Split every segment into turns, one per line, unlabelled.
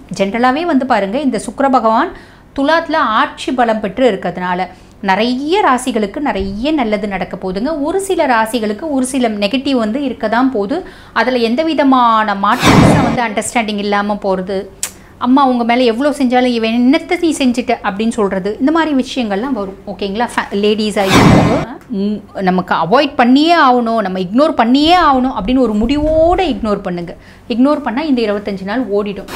ஜென்ரலாகவே வந்து பாருங்கள் இந்த சுக்கிர பகவான் துலாத்தில் ஆட்சி பலம் பெற்று இருக்கிறதுனால நிறைய ராசிகளுக்கு நிறைய நல்லது நடக்க போகுதுங்க ஒரு சில ராசிகளுக்கு ஒரு சில நெகட்டிவ் வந்து இருக்க தான் போகுது அதில் எந்த விதமான மாற்றமும் வந்து அண்டர்ஸ்டாண்டிங் இல்லாமல் போகிறது அம்மா உங்க மேலே எவ்வளோ செஞ்சாலும் இவன் என்னத்தை நீ செஞ்சுட்ட அப்படின்னு சொல்கிறது இந்த மாதிரி விஷயங்கள்லாம் வரும் ஓகேங்களா லேடிஸ் ஆகிடும் நமக்கு அவாய்ட் பண்ணியே ஆகணும் நம்ம இக்னோர் பண்ணியே ஆகணும் அப்படின்னு ஒரு முடிவோடு இக்னோர் பண்ணுங்க இக்னோர் பண்ணால் இந்த இருபத்தஞ்சு நாள் ஓடிடும்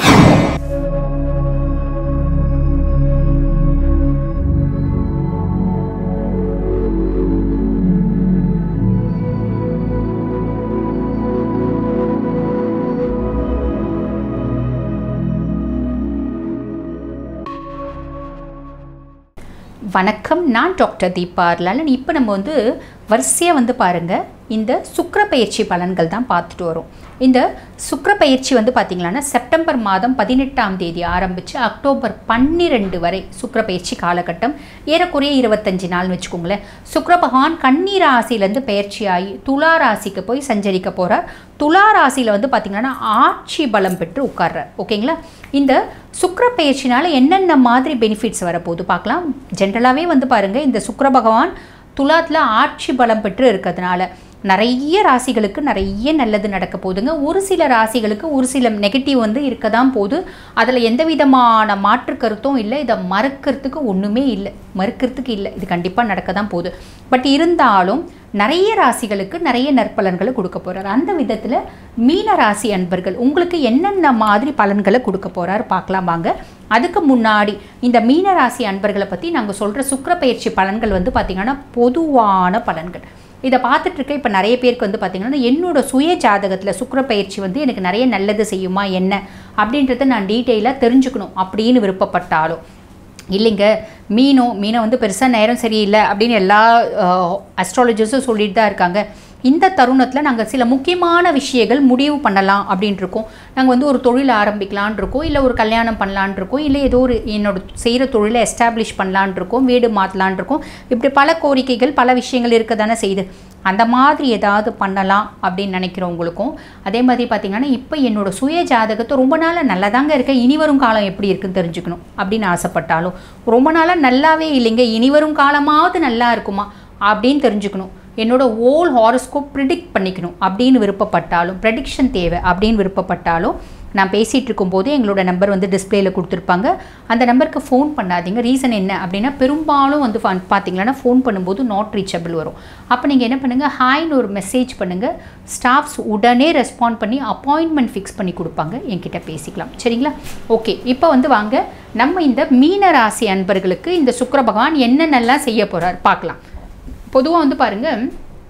வணக்கம் நான் டாக்டர் தீபா லலன் இப்போ நம்ம வந்து வரிசையாக வந்து பாருங்கள் இந்த சுக்கிர பயிற்சி பலன்கள் தான் பார்த்துட்டு வரோம் இந்த சுக்கிர பயிற்சி வந்து பார்த்திங்களான்னா செப்டம்பர் மாதம் பதினெட்டாம் தேதி ஆரம்பித்து அக்டோபர் பன்னிரெண்டு வரை சுக்கிர பயிற்சி காலகட்டம் ஏறக்குறைய இருபத்தஞ்சு நாள்னு வச்சுக்கோங்களேன் சுக்கிர பகவான் கன்னி ராசியிலேருந்து பயிற்சி ஆகி துலா ராசிக்கு போய் சஞ்சரிக்க போகிறார் துலா ராசியில் வந்து பார்த்திங்கன்னா ஆட்சி பலம் பெற்று உட்கார்றார் ஓகேங்களா இந்த சுக்கிர பயிற்சினால என்னென்ன மாதிரி பெனிஃபிட்ஸ் வரப்போகுது பார்க்கலாம் ஜென்ரலாகவே வந்து பாருங்கள் இந்த சுக்கிர பகவான் துலாத்தில் ஆட்சி பலம் பெற்று இருக்கிறதுனால நிறைய ராசிகளுக்கு நிறைய நல்லது நடக்க போகுதுங்க ஒரு சில ராசிகளுக்கு ஒரு சில நெகட்டிவ் வந்து இருக்க தான் போகுது அதில் எந்த விதமான மாற்று கருத்தும் இல்லை இதை மறுக்கிறதுக்கு ஒன்றுமே இல்லை மறுக்கிறதுக்கு இல்லை இது கண்டிப்பாக நடக்க தான் போகுது பட் இருந்தாலும் நிறைய ராசிகளுக்கு நிறைய நற்பலன்களை கொடுக்க போகிறார் அந்த விதத்தில் மீன ராசி அன்பர்கள் உங்களுக்கு என்னென்ன மாதிரி பலன்களை கொடுக்க போகிறார் பார்க்கலாம் வாங்க அதுக்கு முன்னாடி இந்த மீன ராசி அன்பர்களை பற்றி நாங்கள் சொல்கிற சுக்கிர பயிற்சி பலன்கள் வந்து பார்த்திங்கன்னா பொதுவான பலன்கள் இதை பார்த்துட்டு இருக்க இப்போ நிறைய பேருக்கு வந்து பார்த்திங்கன்னா என்னோட சுய ஜாதகத்தில் சுக்கிர பயிற்சி வந்து எனக்கு நிறைய நல்லது செய்யுமா என்ன அப்படின்றத நான் டீட்டெயிலாக தெரிஞ்சுக்கணும் அப்படின்னு விருப்பப்பட்டாலும் இல்லைங்க மீனோ மீனை வந்து பெருசாக நேரம் சரியில்லை அப்படின்னு எல்லா அஸ்ட்ராலஜர்ஸும் சொல்லிட்டு தான் இருக்காங்க இந்த தருணத்தில் நாங்கள் சில முக்கியமான விஷயங்கள் முடிவு பண்ணலாம் அப்படின்ட்டு இருக்கோம் நாங்கள் வந்து ஒரு தொழில் ஆரம்பிக்கலான் இருக்கோம் இல்லை ஒரு கல்யாணம் பண்ணலான் இருக்கோம் இல்லை ஏதோ ஒரு என்னோட செய்கிற தொழிலை எஸ்டாப்ளிஷ் பண்ணலான் இருக்கோம் வீடு மாற்றலான் இருக்கோம் இப்படி பல கோரிக்கைகள் பல விஷயங்கள் இருக்க தானே செய்யுது அந்த மாதிரி ஏதாவது பண்ணலாம் அப்படின்னு நினைக்கிறவங்களுக்கும் அதே மாதிரி பார்த்திங்கன்னா இப்போ என்னோட சுய ஜாதகத்தை ரொம்ப நாளாக நல்லா தாங்க இருக்க இனி வரும் காலம் எப்படி இருக்குன்னு தெரிஞ்சுக்கணும் அப்படின்னு ஆசைப்பட்டாலும் ரொம்ப நாளாக நல்லாவே இல்லைங்க இனி வரும் காலமாவது நல்லா இருக்குமா அப்படின்னு தெரிஞ்சுக்கணும் என்னோட ஓல் ஹாரோஸ்கோப் ப்ரிடிக்ட் பண்ணிக்கணும் அப்படின்னு விருப்பப்பட்டாலும் ப்ரெடிக்ஷன் தேவை அப்படின்னு விருப்பப்பட்டாலும் நான் பேசிகிட்டு இருக்கும்போது எங்களோட நம்பர் வந்து டிஸ்பிளேயில் கொடுத்துருப்பாங்க அந்த நம்பருக்கு ஃபோன் பண்ணாதீங்க ரீசன் என்ன அப்படின்னா பெரும்பாலும் வந்து ஃபன் பார்த்தீங்கன்னா ஃபோன் பண்ணும்போது நாட் ரீச்சபிள் வரும் அப்போ நீங்கள் என்ன பண்ணுங்கள் ஹாய்னு ஒரு மெசேஜ் பண்ணுங்கள் ஸ்டாஃப்ஸ் உடனே ரெஸ்பாண்ட் பண்ணி அப்பாயின்மெண்ட் ஃபிக்ஸ் பண்ணி கொடுப்பாங்க என்கிட்ட பேசிக்கலாம் சரிங்களா ஓகே இப்போ வந்து வாங்க நம்ம இந்த மீன ராசி அன்பர்களுக்கு இந்த சுக்கிர பகவான் என்னென்னலாம் செய்ய போகிறார் பார்க்கலாம் பொதுவாக வந்து பாருங்கள்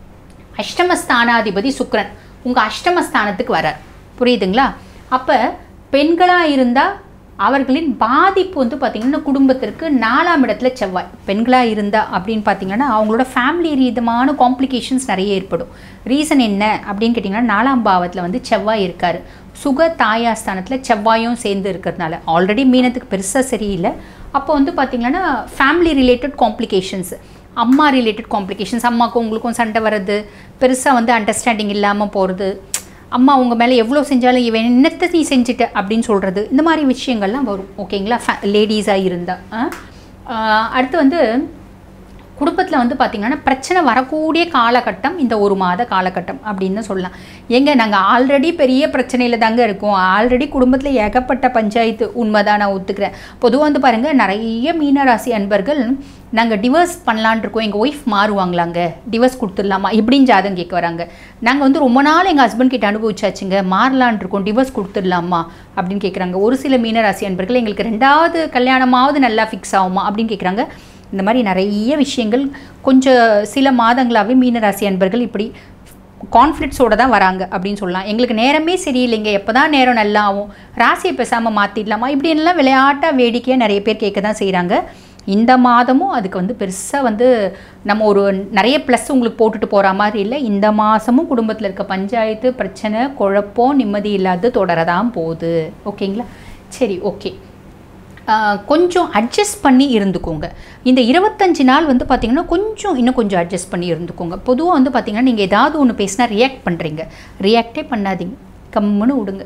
அஷ்டமஸ்தானாதிபதி சுக்கிரன் உங்கள் அஷ்டமஸ்தானத்துக்கு வரார் புரியுதுங்களா அப்போ பெண்களாக இருந்தால் அவர்களின் பாதிப்பு வந்து பார்த்திங்கன்னா குடும்பத்திற்கு நாலாம் இடத்துல செவ்வாய் பெண்களாக இருந்தால் அப்படின்னு பார்த்தீங்கன்னா அவங்களோட ஃபேமிலி ரீதமான காம்ப்ளிகேஷன்ஸ் நிறைய ஏற்படும் ரீசன் என்ன அப்படின்னு கேட்டிங்கன்னா நாலாம் பாவத்தில் வந்து செவ்வாய் இருக்கார் சுக தாயாஸ்தானத்தில் செவ்வாயும் சேர்ந்து இருக்கிறதுனால ஆல்ரெடி மீனத்துக்கு பெருசாக சரியில்லை அப்போ வந்து பார்த்திங்கன்னா ஃபேமிலி ரிலேட்டட் காம்ப்ளிகேஷன்ஸ் அம்மா ரிலேட்டட் காம்ப்ளிகேஷன்ஸ் அம்மாவுக்கும் உங்களுக்கும் சண்டை வர்றது பெருசாக வந்து அண்டர்ஸ்டாண்டிங் இல்லாமல் போகிறது அம்மா உங்கள் மேலே எவ்வளோ செஞ்சாலும் இவன் என்னத்தை நீ செஞ்சுட்ட அப்படின்னு சொல்கிறது இந்த மாதிரி விஷயங்கள்லாம் வரும் ஓகேங்களா ஃபே லேடிஸாக இருந்தால் அடுத்து வந்து குடும்பத்தில் வந்து பார்த்திங்கன்னா பிரச்சனை வரக்கூடிய காலகட்டம் இந்த ஒரு மாத காலகட்டம் அப்படின்னு தான் சொல்லலாம் எங்க நாங்கள் ஆல்ரெடி பெரிய பிரச்சனையில் தாங்க இருக்கோம் ஆல்ரெடி குடும்பத்தில் ஏகப்பட்ட பஞ்சாயத்து உண்மைதான் நான் ஒத்துக்கிறேன் பொதுவாக வந்து பாருங்கள் நிறைய மீனராசி அன்பர்கள் நாங்கள் டிவோர்ஸ் பண்ணலான் இருக்கோம் எங்கள் ஒய்ஃப் மாறுவாங்களாங்க டிவோர்ஸ் கொடுத்துடலாமா இப்படின்னு ஜாதகம் கேட்க வராங்க நாங்கள் வந்து ரொம்ப நாள் எங்கள் ஹஸ்பண்ட் கிட்ட அனுபவிச்சாச்சுங்க மாறலான் இருக்கோம் டிவோர்ஸ் கொடுத்துடலாமா அப்படின்னு கேட்குறாங்க ஒரு சில மீனராசி அன்பர்கள் எங்களுக்கு ரெண்டாவது கல்யாணமாவது நல்லா ஃபிக்ஸ் ஆகுமா அப்படின்னு கேட்குறாங்க இந்த மாதிரி நிறைய விஷயங்கள் கொஞ்சம் சில மாதங்களாகவே மீனராசி அன்பர்கள் இப்படி கான்ஃப்ளிக்ஸோடு தான் வராங்க அப்படின்னு சொல்லலாம் எங்களுக்கு நேரமே சரியில்லைங்க எப்போ தான் நேரம் நல்லா ஆகும் ராசியை பேசாமல் மாற்றிடலாமா இப்படின்லாம் விளையாட்டாக வேடிக்கையாக நிறைய பேர் கேட்க தான் செய்கிறாங்க இந்த மாதமும் அதுக்கு வந்து பெருசாக வந்து நம்ம ஒரு நிறைய ப்ளஸ் உங்களுக்கு போட்டுட்டு போகிற மாதிரி இல்லை இந்த மாதமும் குடும்பத்தில் இருக்க பஞ்சாயத்து பிரச்சனை குழப்பம் நிம்மதி இல்லாத தொடரதான் போகுது ஓகேங்களா சரி ஓகே கொஞ்சம் அட்ஜஸ்ட் பண்ணி இருந்துக்கோங்க இந்த இருபத்தஞ்சி நாள் வந்து பார்த்திங்கன்னா கொஞ்சம் இன்னும் கொஞ்சம் அட்ஜஸ்ட் பண்ணி இருந்துக்கோங்க பொதுவாக வந்து பார்த்திங்கன்னா நீங்கள் ஏதாவது ஒன்று பேசினா ரியாக்ட் பண்ணுறீங்க ரியாக்டே பண்ணாதீங்க கம்முன்னு விடுங்க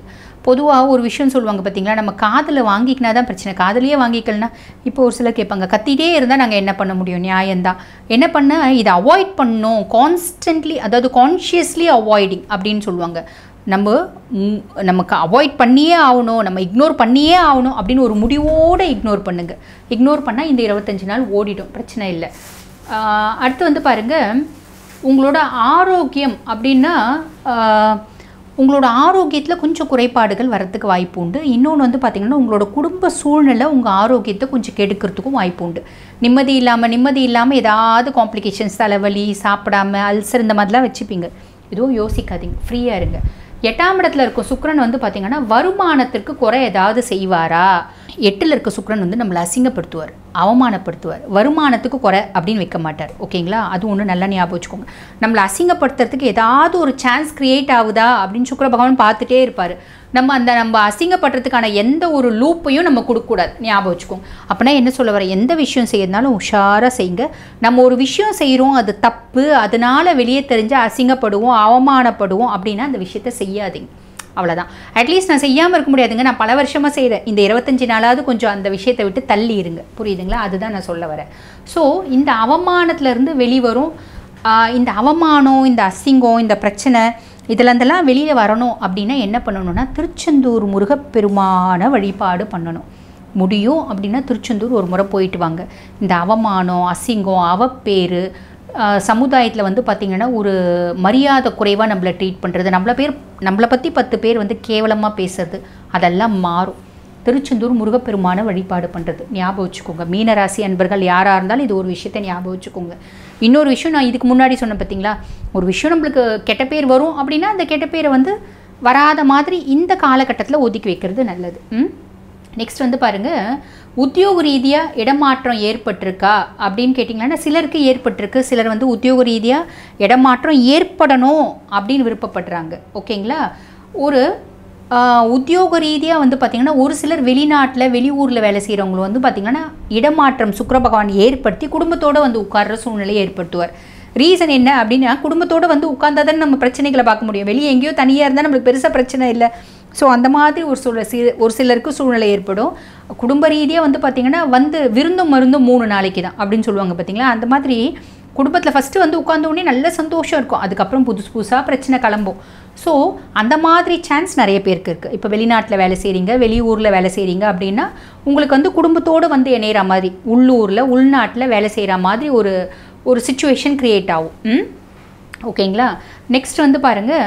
பொதுவாக ஒரு விஷயம் சொல்லுவாங்க பார்த்தீங்களா நம்ம காதில் வாங்கிக்கினா தான் பிரச்சனை காதுலயே வாங்கிக்கலனா இப்போ ஒரு சிலர் கேட்பாங்க கத்திட்டே இருந்தால் நாங்கள் என்ன பண்ண முடியும் நியாயம்தான் என்ன பண்ண இதை அவாய்ட் பண்ணணும் கான்ஸ்டன்ட்லி அதாவது கான்ஷியஸ்லி அவாய்டிங் அப்படின்னு சொல்லுவாங்க நம்ம ம், நமக்கு அவாய்ட் பண்ணியே ஆகணும் நம்ம இக்னோர் பண்ணியே ஆகணும் அப்படின்னு ஒரு முடிவோடு இக்னோர் பண்ணுங்க இக்னோர் பண்ணால் இந்த இருபத்தஞ்சு நாள் ஓடிடும் பிரச்சனை இல்லை ஆஹ், அடுத்து வந்து பாருங்கள் உங்களோட ஆரோக்கியம் அப்படின்னா ஆஹ், உங்களோட ஆரோக்கியத்தில் கொஞ்சம் குறைபாடுகள் வரத்துக்கு வாய்ப்பு உண்டு இன்னொன்று வந்து பார்த்திங்கன்னா உங்களோட குடும்ப சூழ்நிலை உங்கள் ஆரோக்கியத்தை கொஞ்சம் கெடுக்கிறதுக்கும் வாய்ப்பு உண்டு நிம்மதி இல்லாமல் நிம்மதி இல்லாமல் ஏதாவது காம்ப்ளிகேஷன்ஸ் தலைவலி சாப்பிடாம அல்சர் இந்த மாதிரிலாம் வச்சுப்பீங்க எதுவும் யோசிக்காதீங்க ஃப்ரீயாக இருங்க எட்டாம் இடத்துல இருக்க சுக்கிரன் வந்து பார்த்திங்கன்னா வருமானத்திற்கு குறை ஏதாவது செய்வாரா எட்டில் இருக்க சுக்கிரன் வந்து நம்மளை அசிங்கப்படுத்துவார் அவமானப்படுத்துவார் வருமானத்துக்கு குறை அப்படின்னு வைக்க மாட்டார் ஓகேங்களா அது ஒன்று நல்லா ஞாபகம் வச்சுக்கோங்க நம்மளை அசிங்கப்படுத்துறதுக்கு ஏதாவது ஒரு சான்ஸ் கிரியேட் ஆகுதா அப்படின்னு சுக்கிர பகவான் பார்த்துட்டே இருப்பார் நம்ம அந்த நம்ம அசிங்கப்படுறதுக்கான எந்த ஒரு லூப்பையும் நம்ம கொடுக்கக்கூடாது ஞாபகம் வச்சுக்கோங்க அப்படின்னா என்ன சொல்ல வர எந்த விஷயம் செய்யறதுனாலும் உஷாராக செய்யுங்க நம்ம ஒரு விஷயம் செய்கிறோம் அது தப்பு அதனால வெளியே தெரிஞ்சு அசிங்கப்படுவோம் அவமானப்படுவோம் அப்படின்னா அந்த விஷயத்த செய்யாதீங்க அவ்வளோதான் அட்லீஸ்ட் நான் செய்யாமல் இருக்க முடியாதுங்க நான் பல வருஷமாக செய்கிறேன் இந்த இருபத்தஞ்சி நாளாவது கொஞ்சம் அந்த விஷயத்தை விட்டு தள்ளி இருங்க புரியுதுங்களா அதுதான் நான் சொல்ல வரேன் ஸோ இந்த அவமானத்துலேருந்து வெளிவரும் ஆஹ் இந்த அவமானம் இந்த அசிங்கம் இந்த பிரச்சனை இதுலேருந்தெல்லாம் வெளியில் வரணும் அப்படின்னா என்ன பண்ணணும்னா திருச்செந்தூர் முருகப்பெருமான வழிபாடு பண்ணணும் முடியும் அப்படின்னா திருச்செந்தூர் ஒரு முறை போயிட்டு வாங்க இந்த அவமானம் அசிங்கம் அவப்பேறு சமுதாயத்தில் வந்து பார்த்திங்கன்னா ஒரு மரியாதை குறைவாக நம்மளை ட்ரீட் பண்ணுறது நம்மள பேர் நம்மளை பற்றி பத்து பேர் வந்து கேவலமாக பேசுறது அதெல்லாம் மாறும் திருச்செந்தூர் முருகப்பெருமான வழிபாடு பண்ணுறது ஞாபகம் வச்சுக்கோங்க மீனராசி அன்பர்கள் யாராக இருந்தாலும் இது ஒரு விஷயத்தை ஞாபகம் வச்சுக்கோங்க இன்னொரு விஷயம் நான் இதுக்கு முன்னாடி சொன்னேன் பார்த்தீங்களா ஒரு விஷயம் நம்மளுக்கு கெட்ட பேர் வரும் அப்படின்னா அந்த கெட்ட பேரை வந்து வராத மாதிரி இந்த காலகட்டத்தில் ஒதுக்கி வைக்கிறது நல்லது ம் நெக்ஸ்ட் வந்து பாருங்க உத்தியோக ரீதியாக இடமாற்றம் ஏற்பட்டிருக்கா அப்படின்னு கேட்டிங்கன்னா சிலருக்கு ஏற்பட்டிருக்கு சிலர் வந்து உத்தியோக ரீதியாக இடமாற்றம் ஏற்படணும் அப்படின்னு விருப்பப்படுறாங்க ஓகேங்களா ஒரு ஆஹ், உத்தியோக ரீதியாக வந்து பார்த்திங்கன்னா ஒரு சிலர் வெளிநாட்டில் வெளியூரில் வேலை செய்கிறவங்க வந்து பார்த்திங்கன்னா இடமாற்றம் சுக்கிர பகவான் ஏற்படுத்தி குடும்பத்தோடு வந்து உட்கார்ற சூழ்நிலையை ஏற்படுத்துவார் ரீசன் என்ன அப்படின்னா குடும்பத்தோடு வந்து உட்கார்ந்தா தானே நம்ம பிரச்சனைகளை பார்க்க முடியும் வெளியே எங்கேயோ தனியாக இருந்தால் நம்மளுக்கு பெருசாக பிரச்சனை இல்லை ஸோ அந்த மாதிரி ஒரு சூழ சி ஒரு சிலருக்கு சூழ்நிலை ஏற்படும் குடும்ப ரீதியாக வந்து பார்த்திங்கன்னா வந்து விருந்தும் மருந்தும் மூணு நாளைக்கு தான் அப்படின்னு சொல்லுவாங்க பார்த்தீங்களா அந்த மாதிரி குடும்பத்தில் ஃபஸ்ட்டு வந்து உட்கார்ந்த உடனே நல்ல சந்தோஷம் இருக்கும் அதுக்கப்புறம் புதுசு புதுசாக பிரச்சனை கிளம்பும் ஸோ அந்த மாதிரி சான்ஸ் நிறைய பேருக்கு இருக்குது இப்போ வெளிநாட்டில் வேலை செய்கிறீங்க வெளியூரில் வேலை செய்கிறீங்க அப்படின்னா உங்களுக்கு வந்து குடும்பத்தோடு வந்து இணையிற மாதிரி உள்ளூரில் உள்நாட்டில் வேலை செய்கிற மாதிரி ஒரு ஒரு சுச்சுவேஷன் க்ரியேட் ஆகும் ம் ஓகேங்களா நெக்ஸ்ட் வந்து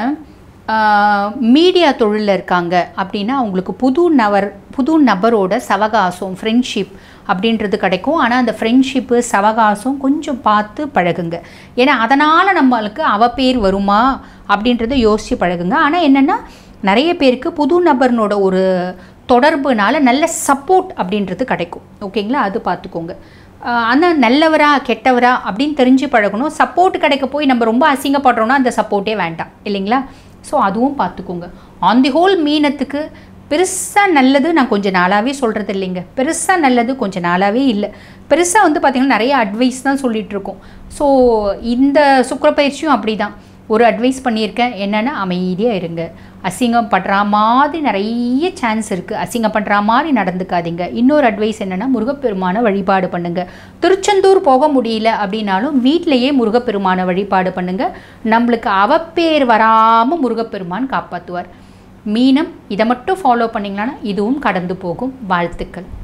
பாருங்கள் மீடியா தொழிலில் இருக்காங்க அப்படின்னா அவங்களுக்கு புது நபர் புது நபரோட சவகாசம் ஃப்ரெண்ட்ஷிப் அப்படின்றது கிடைக்கும் ஆனால் அந்த ஃப்ரெண்ட்ஷிப்பு சவகாசம் கொஞ்சம் பார்த்து பழகுங்க ஏன்னா அதனால் நம்மளுக்கு அவ பேர் வருமா அப்படின்றத யோசித்து பழகுங்க ஆனால் என்னென்னா நிறைய பேருக்கு புது நபர்னோட ஒரு தொடர்புனால நல்ல சப்போர்ட் அப்படின்றது கிடைக்கும் ஓகேங்களா அது பார்த்துக்கோங்க ஆனால் நல்லவரா கெட்டவரா அப்படின்னு தெரிஞ்சு பழகணும் சப்போர்ட் கிடைக்க போய் நம்ம ரொம்ப அசிங்கப்படுறோன்னா அந்த சப்போர்ட்டே வேண்டாம் இல்லைங்களா ஸோ அதுவும் பார்த்துக்கோங்க ஆன் தி ஹோல் மீனத்துக்கு பெருசாக நல்லது நான் கொஞ்சம் நாளாகவே சொல்கிறது இல்லைங்க பெருசாக நல்லது கொஞ்சம் நாளாகவே இல்லை பெருசாக வந்து பார்த்திங்கன்னா நிறைய அட்வைஸ் தான் சொல்லிட்டு இருக்கோம் ஸோ இந்த சுக்கரப்பயிற்சியும் அப்படி தான் ஒரு அட்வைஸ் பண்ணியிருக்கேன் என்னென்னா அமைதியாக இருங்க அசிங்கம் படுற மாதிரி நிறைய சான்ஸ் இருக்குது அசிங்கம் பண்ணுற மாதிரி நடந்துக்காதீங்க இன்னொரு அட்வைஸ் என்னென்னா முருகப்பெருமான வழிபாடு பண்ணுங்க திருச்செந்தூர் போக முடியல அப்படின்னாலும் வீட்டிலையே முருகப்பெருமான வழிபாடு பண்ணுங்க நம்மளுக்கு அவப்பேர் வராமல் முருகப்பெருமான் காப்பாற்றுவார் மீனம் இதை மட்டும் ஃபாலோ பண்ணிங்களான்னா இதுவும் கடந்து போகும் வாழ்த்துக்கள்